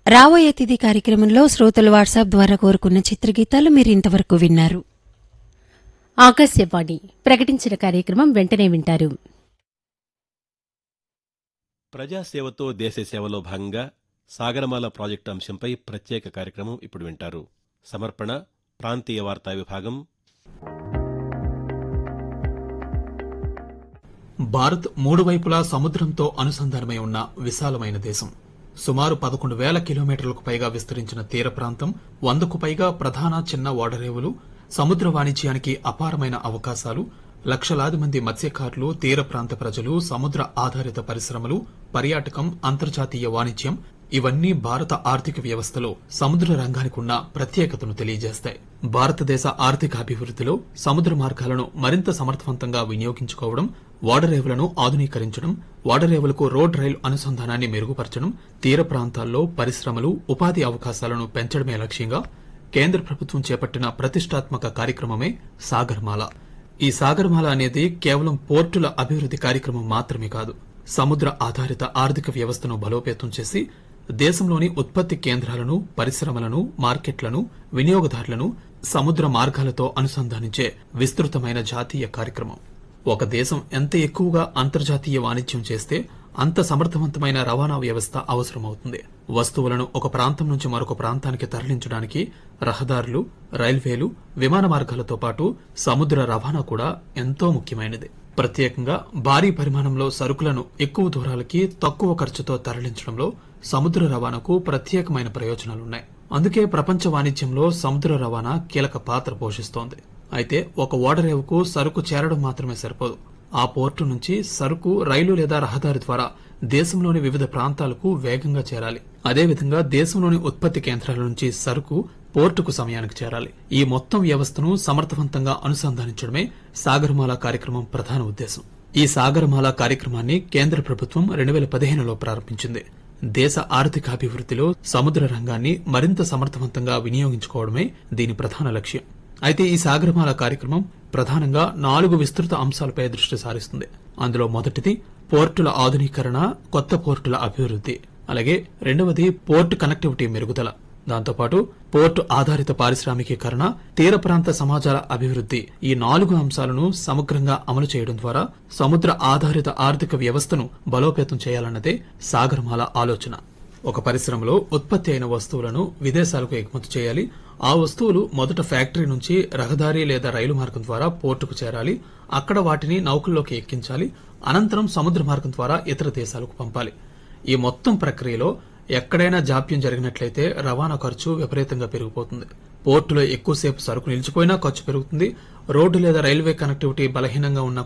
రాబోయే తిథి కార్యక్రమంలో శ్రోతలు వాట్సాప్ ద్వారా కోరుకున్న చిత్రగీతాలు మీరు ఇంతవరకు విన్నారు ఆకాశవాణి ప్రకటించిన కార్యక్రమం వెంటనే వింటారు ప్రజాసేవతో దేశ సేవలో భాగంగా సాగరమాల ప్రాజెక్టు అంశంపై ప్రత్యేక కార్యక్రమం ఇప్పుడు వింటారు సమర్పణ ప్రాంతీయ వార్తా విభాగం భారత్ మూడు వైపులా సముద్రంతో అనుసంధానమై ఉన్న విశాలమైన దేశం సుమారు పదకొండు వేల కిలోమీటర్లకు పైగా విస్తరించిన తీర ప్రాంతం వందకు పైగా ప్రధాన చిన్న ఓడరేవులు సముద్ర వాణిజ్యానికి అపారమైన అవకాశాలు లక్షలాది మంది మత్స్యకారులు తీర ప్రాంత ప్రజలు సముద్ర ఆధారిత పరిశ్రమలు పర్యాటకం అంతర్జాతీయ వాణిజ్యం ఇవన్నీ భారత ఆర్థిక వ్యవస్థలో సముద్ర రంగానికి ఉన్న ప్రత్యేకతను తెలియజేస్తాయి భారతదేశ ఆర్థిక అభివృద్ధిలో సముద్ర మార్గాలను మరింత సమర్థవంతంగా వినియోగించుకోవడం ఓడరేవులను ఆధునీకరించడం ఓడరేవులకు రోడ్ రైలు అనుసంధానాన్ని మెరుగుపరచడం తీర ప్రాంతాల్లో పరిశ్రమలు ఉపాధి అవకాశాలను పెంచడమే లక్ష్యంగా కేంద్ర ప్రభుత్వం చేపట్టిన ప్రతిష్టాత్మక కార్యక్రమమే సాగర్మాల ఈ సాగర్మాల అనేది కేవలం పోర్టుల అభివృద్ధి కార్యక్రమం మాత్రమే కాదు సముద్ర ఆధారిత ఆర్థిక వ్యవస్థను బలోపేతం చేసి దేశంలోని ఉత్పత్తి కేంద్రాలను పరిశ్రమలను మార్కెట్లను వినియోగదారులను సముద్ర మార్గాలతో అనుసంధానించే విస్తృతమైన జాతీయ కార్యక్రమం ఒక దేశం ఎంత ఎక్కువగా అంతర్జాతీయ వాణిజ్యం చేస్తే అంత సమర్థవంతమైన రవాణా వ్యవస్థ అవసరమవుతుంది వస్తువులను ఒక ప్రాంతం నుంచి మరొక ప్రాంతానికి తరలించడానికి రహదారులు రైల్వేలు విమాన మార్గాలతో పాటు సముద్ర రవాణా కూడా ఎంతో ముఖ్యమైనది ప్రత్యేకంగా భారీ పరిమాణంలో సరుకులను ఎక్కువ దూరాలకి తక్కువ ఖర్చుతో తరలించడంలో సముద్ర రవాణాకు ప్రత్యేకమైన ప్రయోజనాలున్నాయి అందుకే ప్రపంచ వాణిజ్యంలో సముద్ర రవాణా కీలక పాత్ర పోషిస్తోంది అయితే ఒక ఓడరేవుకు సరుకు చేరడం మాత్రమే సరిపోదు ఆ పోర్టు నుంచి సరుకు రైలు లేదా రహదారి ద్వారా దేశంలోని వివిధ ప్రాంతాలకు వేగంగా చేరాలి అదేవిధంగా దేశంలోని ఉత్పత్తి కేంద్రాల నుంచి సరుకు పోర్టుకు సమయానికి చేరాలి ఈ మొత్తం వ్యవస్థను సమర్థవంతంగా అనుసంధానించడమే సాగరమాల కార్యక్రమం ప్రధాన ఉద్దేశం ఈ సాగరమాల కార్యక్రమాన్ని కేంద్ర ప్రభుత్వం రెండు వేల పదిహేనులో ప్రారంభించింది దేశ ఆర్థికాభివృద్ధిలో సముద్ర రంగాన్ని మరింత సమర్థవంతంగా వినియోగించుకోవడమే దీని ప్రధాన లక్ష్యం అయితే ఈ సాగరమాల కార్యక్రమం ప్రధానంగా నాలుగు విస్తృత అంశాలపై దృష్టి సారిస్తుంది అందులో మొదటిది పోర్టుల ఆధునీకరణ కొత్త పోర్టుల అభివృద్ధి అలాగే రెండవది పోర్టు కనెక్టివిటీ మెరుగుదల దాంతోపాటు పోర్టు ఆధారిత పారిశ్రామికీకరణ తీర ప్రాంత సమాజాల అభివృద్ధి ఈ నాలుగు అంశాలను సమగ్రంగా అమలు చేయడం ద్వారా సముద్ర ఆధారిత ఆర్థిక వ్యవస్థను బలోపేతం చేయాలన్నదే సాగరమాల ఆలోచన ఒక పరిశ్రమలో ఉత్పత్తి అయిన వస్తువులను విదేశాలకు ఎగుమతి చేయాలి ఆ వస్తువులు మొదట ఫ్యాక్టరీ నుంచి రహదారి లేదా రైలు మార్గం ద్వారా పోర్టుకు చేరాలి అక్కడ వాటిని నౌకల్లోకి ఎక్కించాలి అనంతరం సముద్ర మార్గం ద్వారా ఇతర దేశాలకు పంపాలి ఈ మొత్తం ప్రక్రియలో ఎక్కడైనా జాప్యం జరిగినట్లయితే రవాణా ఖర్చు విపరీతంగా పెరిగిపోతుంది పోర్టులో ఎక్కువసేపు సరుకు నిలిచిపోయినా ఖర్చు పెరుగుతుంది రోడ్డు లేదా రైల్వే కనెక్టివిటీ బలహీనంగా ఉన్న